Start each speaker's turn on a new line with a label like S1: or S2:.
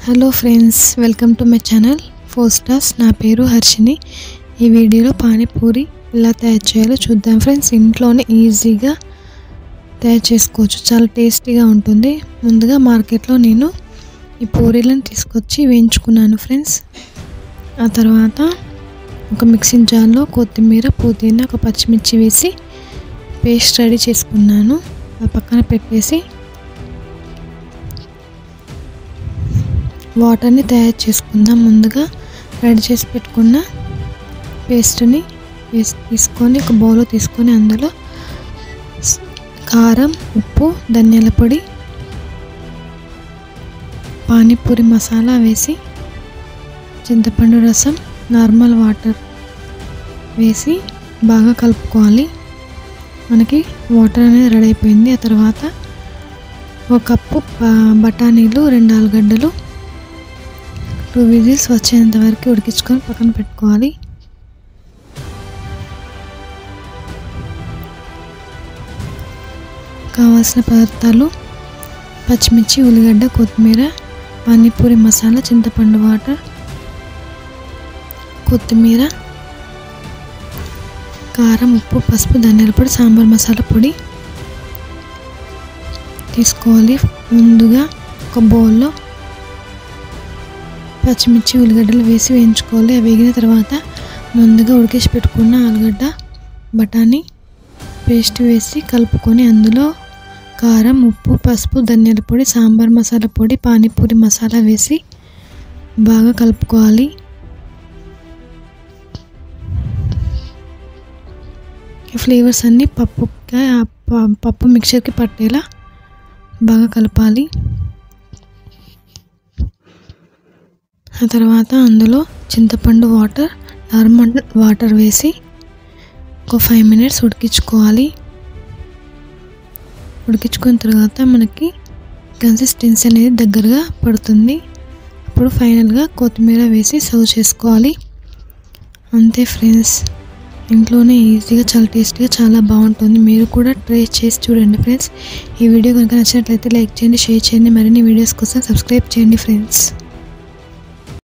S1: hello friends welcome to my channel four stars నా పేరు హర్షిని ఈ వీడియోలో పానీపూరి ఎలా తయారు చేయాలో చూద్దాం ఫ్రెండ్స్ ఇంట్లోనే ఈజీగా తయారు చేసుకోవచ్చు చాలా టేస్టీగా ఉంటుంది ముందుగా మార్కెట్లో నేను ఈ పూరీలను తీసుకొచ్చి వేయించుకున్నాను ఫ్రెండ్స్ ఆ తర్వాత ఒక మిక్సింగ్ జార్లో కొత్తిమీర పుదీనా ఒక పచ్చిమిర్చి వేసి పేస్ట్ రెడీ చేసుకున్నాను ఆ పక్కన పెట్టేసి వాటర్ని తయారు చేసుకుందాం ముందుగా రెడీ చేసి పెట్టుకున్న పేస్ట్ని వేసి తీసుకొని ఒక బౌల్లో తీసుకొని అందులో కారం ఉప్పు ధనియాల పొడి పానీపూరి మసాలా వేసి చింతపండు రసం నార్మల్ వాటర్ వేసి బాగా కలుపుకోవాలి మనకి వాటర్ అనేది రెడీ అయిపోయింది ఆ తర్వాత ఒక కప్పు బఠానీలు రెండు ఆలుగడ్డలు టూ విజిల్స్ వచ్చేంత వరకు ఉడికించుకొని పక్కన పెట్టుకోవాలి కావాల్సిన పదార్థాలు పచ్చిమిర్చి ఉల్లిగడ్డ కొత్తిమీర పానీపూరి మసాలా చింతపండు వాటర్ కొత్తిమీర కారం ఉప్పు పసుపు ధనియాల పొడి సాంబార్ మసాలా పొడి తీసుకోవాలి ముందుగా ఒక బౌల్లో పచ్చిమిర్చి ఉల్లిగడ్డలు వేసి వేయించుకోవాలి అవి వేగిన తర్వాత ముందుగా ఉడికేసి పెట్టుకున్న ఆలుగడ్డ బఠానీ పేస్ట్ వేసి కలుపుకొని అందులో కారం ఉప్పు పసుపు ధనియాల పొడి సాంబార్ మసాలా పొడి పానీపూరి మసాలా వేసి బాగా కలుపుకోవాలి ఫ్లేవర్స్ అన్నీ పప్పు పప్పు మిక్చర్కి పట్టేలా బాగా కలపాలి ఆ తర్వాత అందులో చింతపండు వాటర్ నార్మల్ వాటర్ వేసి ఒక ఫైవ్ మినిట్స్ ఉడికించుకోవాలి ఉడికించుకున్న తర్వాత మనకి కన్సిస్టెన్సీ అనేది దగ్గరగా పడుతుంది అప్పుడు ఫైనల్గా కొత్తిమీర వేసి సర్వ్ చేసుకోవాలి అంతే ఫ్రెండ్స్ ఇంట్లోనే ఈజీగా చాలా టేస్టీగా చాలా బాగుంటుంది మీరు కూడా ట్రై చేసి చూడండి ఫ్రెండ్స్ ఈ వీడియో కనుక నచ్చినట్లయితే లైక్ చేయండి షేర్ చేయండి మరిన్ని వీడియోస్ కోసం సబ్స్క్రైబ్ చేయండి ఫ్రెండ్స్